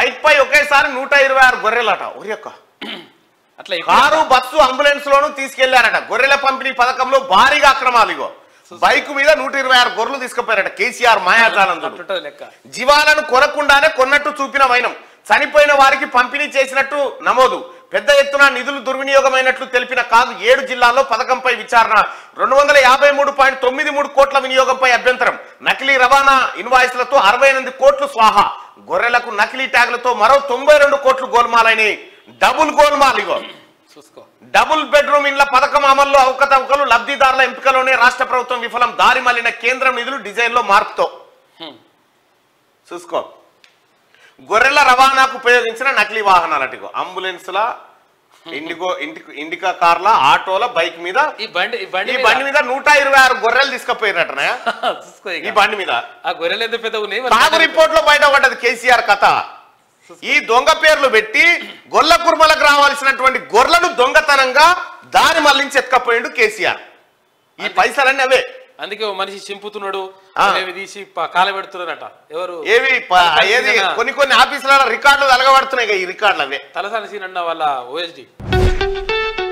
Bike పై ఒకేసారి నూట ఇరవై ఆరు గొర్రెలట ఒరి యొక్క అట్లా ఎక్కువ- కారు బస్సు అంబులెన్స్ లోను తీసుకెళ్లారట గొర్రెల పంపిణీ పథకంలో భారీగా అక్రమాలు ఇగో బైక్ మీద నూట ఇరవై ఆరు గొర్రెలు తీసుకుపోయారట కేసీఆర్ మాయాజాలందుడు అట్లుంటది లెక్క జీవాలను కొనకుండానే కొన్నట్టు చూపిన వైనం చనిపోయిన వారికి పంపిణీ చేసినట్టు నమోదు పెద్ద ఎత్తున నిధులు దుర్వినియోగమైనట్లు తెలిపిన కాదు ఏడు జిల్లాల్లో పథకంపై విచారణ రెండు వందల యాభై మూడు పాయింట్ తొమ్మిది మూడు కోట్ల వినియోగంపై అభ్యంతరం నకిలీ రవాణా ఇన్వాయిస్లతో అరవై ఎనిమిది కోట్లు స్వాహా గొర్రెలకు నకిలీ ట్యాగులతో మరో తొంభై రెండు కోట్లు గోల్మాలని డబుల్ గోల్మాల్ ఇగో చూసుకో డబుల్ బెడ్రూమ్ ఇండ్ల పథకం అమల్లో అవకతవకలు లబ్ధిదారుల ఎంపికలోనే రాష్ట్ర ప్రభుత్వం విఫలం దారి మళ్లిన కేంద్రం నిధులు డిజైన్ లో మార్పుతో హ్మ్. చూసుకో గొర్రెల రవాణాకు ఉపయోగించిన నకిలీ వాహనాలట ఇగో అంబులెన్స్ల ఇండిగో ఇంటికి ఇండికా కార్ల ఆటోల బైక్ మీద ఈ బండి ఈ బండి ఈ మీద- బండి మీద నూట ఇరవై ఆరు గొర్రెలు తీసుకుపోయినట్టనే చూసుకో ఇక. ఈ బండి మీద ఆ గొర్రెలు ఎంత పెద్ద ఉన్నాయి మరి కాగు రిపోర్ట్ లో బయట పడ్డది కేసీఆర్ కథ ఈ దొంగ పేర్లు పెట్టి గొర్రెల కుర్మలకు రావాల్సినటువంటి గొర్రెలను దొంగతనంగా దారి మళ్లించి ఎత్తుకపోయిండు కేసీఆర్ ఈ పైసలన్నీ అవే అందుకే ఓ మనిషి చింపుతున్నాడు ఆ. అవేవి తీసి ప- కాలబెడుతున్నారట ఎవరు ఏవి ప- ఏది కొన్ని కొన్ని ఆఫీసుల రికార్డులు తలగబడుతున్నాయి ఇక ఈ రికార్డులు అవే తలసాని సీన్ అన్న వాళ్ళ ఓఎస్డి